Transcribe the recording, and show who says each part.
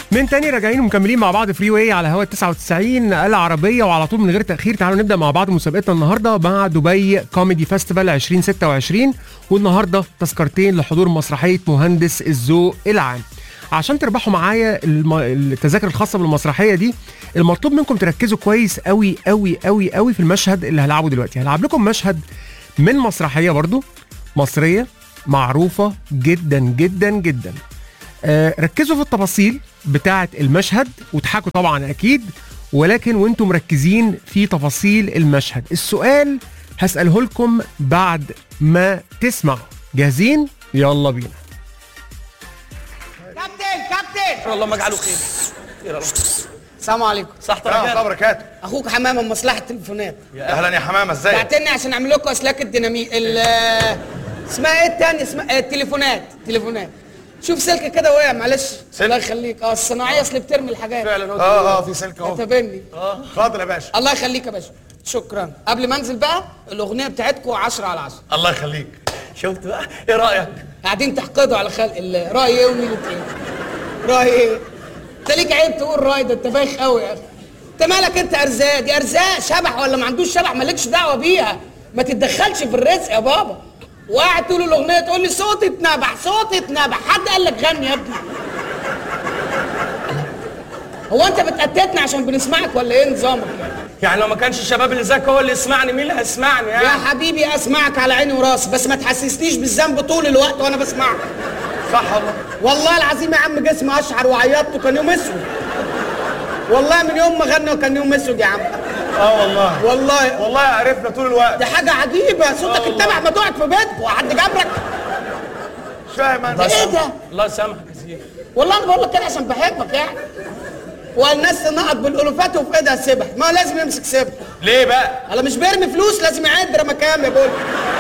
Speaker 1: من تاني راجعين ومكملين مع بعض فري واي على هوا 99 العربيه وعلى طول من غير تاخير تعالوا نبدا مع بعض مسابقتنا النهارده مع دبي كوميدي فيستيفال 2026 والنهارده تذكرتين لحضور مسرحيه مهندس الذوق العام عشان تربحوا معايا الم... التذاكر الخاصه بالمسرحيه دي المطلوب منكم تركزوا كويس قوي قوي قوي قوي في المشهد اللي هلعبه دلوقتي هلعب لكم مشهد من مسرحيه برضو مصريه معروفه جدا جدا جدا آه ركزوا في التفاصيل بتاعه المشهد وضحكوا طبعا اكيد ولكن وانتم مركزين في تفاصيل المشهد السؤال هسأله لكم بعد ما تسمعوا جاهزين يلا بينا
Speaker 2: كابتن كابتن
Speaker 3: والله ما اجعله خير خير الله
Speaker 2: السلام عليكم
Speaker 3: صحتك
Speaker 4: اه
Speaker 3: يا
Speaker 4: خبركات
Speaker 2: اخوك حمامه من مصلحه التليفونات
Speaker 4: اهلا يا حمامه ازيك
Speaker 2: بعتني عشان اعمل لكم اسلاك الديناميت ال اسمها ايه التاني اسمها آه، التليفونات تليفونات شوف سلك كده وقع معلش
Speaker 4: سلك؟
Speaker 2: الله يخليك اه الصناعيه اصل بترمي الحاجات
Speaker 3: فعلا هو
Speaker 4: اه اه في سلك اهو
Speaker 2: تبني
Speaker 4: اتفضل يا باشا
Speaker 2: الله يخليك يا باشا شكرا قبل ما انزل بقى الاغنيه بتاعتكم 10 على 10
Speaker 4: الله يخليك
Speaker 3: شفت بقى ايه رايك
Speaker 2: قاعدين تحقدوا على خلق الله راي ايه وميلة ايه راي ايه انت ليك عيب تقول راي ده انت بايخ قوي يا اخي انت مالك انت ارزاق دي ارزاق شبح ولا ما عندوش شبح مالكش دعوه بيها ما تتدخلش في الرزق يا بابا وقاعد طول الاغنيه تقول لي صوتي اتنبح صوتي اتنبح حد قال لك غني يا ابني هو انت بتقتتنا عشان بنسمعك ولا ايه نظامك يعني؟
Speaker 3: يعني لو ما كانش الشباب اللي زيك هو اللي يسمعني مين اللي هيسمعني
Speaker 2: يا
Speaker 3: يعني
Speaker 2: حبيبي اسمعك على عيني وراسي بس ما تحسسنيش بالذنب طول الوقت وانا بسمعك
Speaker 4: صح والله
Speaker 2: والله العظيم يا عم جسمي اشعر وعيطت وكان يوم اسود والله من يوم ما غنى وكان يوم اسود يا عم
Speaker 4: اه والله
Speaker 2: والله
Speaker 4: والله عرفنا طول الوقت
Speaker 2: دي حاجه عجيبه صوتك اتبع ما تقعد في بيتك وحد جابرك
Speaker 4: مش فاهم انا
Speaker 2: ايه ده
Speaker 3: الله يسامحك يا سيدي
Speaker 2: والله انا بقول لك كده عشان بحبك يعني والناس تنقط بالالوفات وفي ايدها سبح ما لازم يمسك سبح
Speaker 4: ليه بقى
Speaker 2: انا مش بيرمي فلوس لازم يعد رمكام يا بول